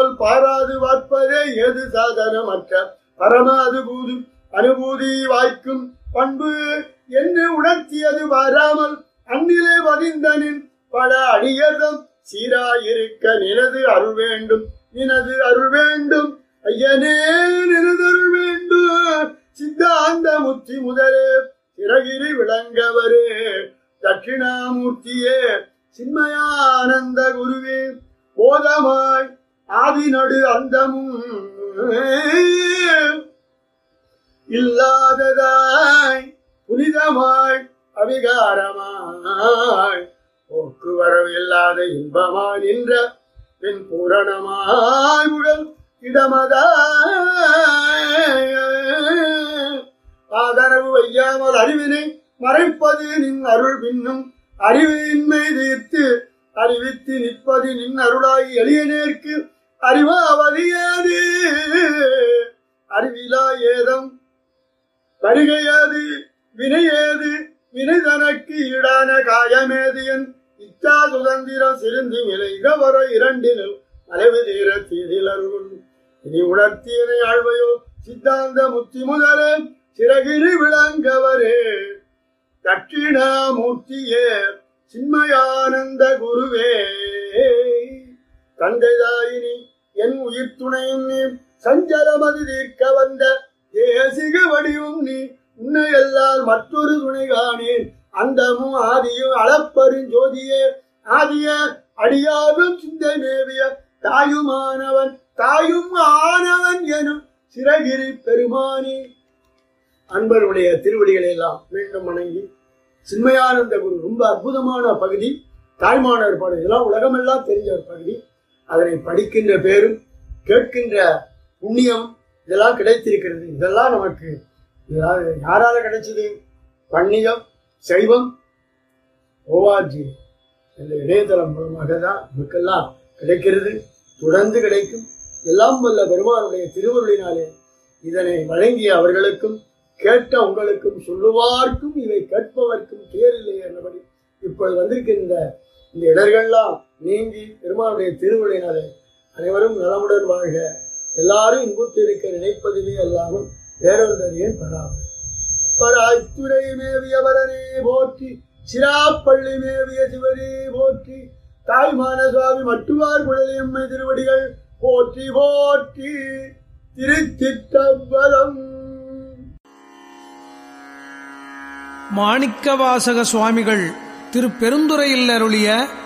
அறியாமல் பாராது வார்ப்பதே ஏது சாதனமற்ற பரமாது பூது அனுபூதி வாய்க்கும் பண்பு என்று உணர்த்தியது வாராமல் அந்நிலை வதிந்தனின் பல அடியர்தம் சீராயிருக்க நினது அருள் வேண்டும் நினது அருள் வேண்டும் ஐயனே நினது அருள் வேண்டும் சித்தாந்த முத்தி முதலே சிறகிரி விளங்கவரே தட்சிணாமூர்த்தியே சின்மயானந்த குருவே போதமாய் ஆதி நடு அந்தமும் இல்லாததாய் புனிதமாய் அவிகாரமாய் போக்குவரவு இல்லாத இன்பமாய் நின்ற பின் பூரணமாய் உடல் இடமதாய் ஆதரவு வையாமல் அறிவினை மறைப்பது நின் அருள் பின்னும் அறிவின்மை தீர்த்து அறிவித்து நிற்பது நின் அருளாகி எளியனேற்கு அறிவாவலியாது அறிவிலா ஏதம் வருகையாது வினையேது வினை தனக்கு ஈடான காயமேது என் இச்சா சுதந்திரம் சிறுந்தி நிலைக வர இரண்டினில் மறைவு தீர தீதில் அருள் இனி உணர்த்தியனை ஆழ்வையோ சித்தாந்த முத்தி முதலே சிறகிரி விளங்கவரே தட்சிணாமூர்த்தியே சின்மயானந்த குருவே தந்தைதாயினி என் உயிர் துணையும் நீ சஞ்சலமது தீர்க்க வந்த தேசிக வடிவும் நீ உன்னை எல்லால் மற்றொரு துணை காணேன் அந்தமும் ஆதியும் அளப்பெரும் ஜோதியே ஆதிய அடியாரும் சிந்தை மேவிய தாயுமானவன் தாயும் ஆனவன் எனும் சிறகிரி பெருமானி அன்பருடைய திருவடிகளை எல்லாம் மீண்டும் வணங்கி சின்மயானந்த குரு ரொம்ப அற்புதமான பகுதி தாய்மானவர் பாடல் இதெல்லாம் உலகமெல்லாம் தெரிஞ்ச ஒரு பகுதி அதனை படிக்கின்ற பேரும் கேட்கின்ற புண்ணியம் இதெல்லாம் கிடைத்திருக்கிறது இதெல்லாம் நமக்கு இதெல்லாம் யாரால கிடைச்சது பன்னியம் சைவம் ஓவாஜி இந்த இணையதளம் மூலமாக தான் நமக்கெல்லாம் கிடைக்கிறது தொடர்ந்து கிடைக்கும் எல்லாம் வல்ல பெருமானுடைய திருவருளினாலே இதனை வழங்கிய அவர்களுக்கும் கேட்ட உங்களுக்கும் சொல்லுவார்க்கும் இவை கேட்பவர்க்கும் தேரில்லை என்றபடி இப்பொழுது வந்திருக்கின்ற இந்த இடர்கள்லாம் நீங்கி பெருமானுடைய திருவிழையினாலே அனைவரும் நலமுடன் வாழ்க எல்லாரும் இன்புற்று இருக்க நினைப்பதிலே அல்லாமல் வேறொன்றறியேன் பராமல் பராய்த்துறை மேவியவரனே போற்றி சிராப்பள்ளி மேவிய சிவரே போற்றி தாய்மான சுவாமி மட்டுவார் குழலியம்மை திருவடிகள் போற்றி போற்றி திருச்சிற்றம்பலம் மாணிக்கவாசக சுவாமிகள் திரு பெருந்துறையில் அருளிய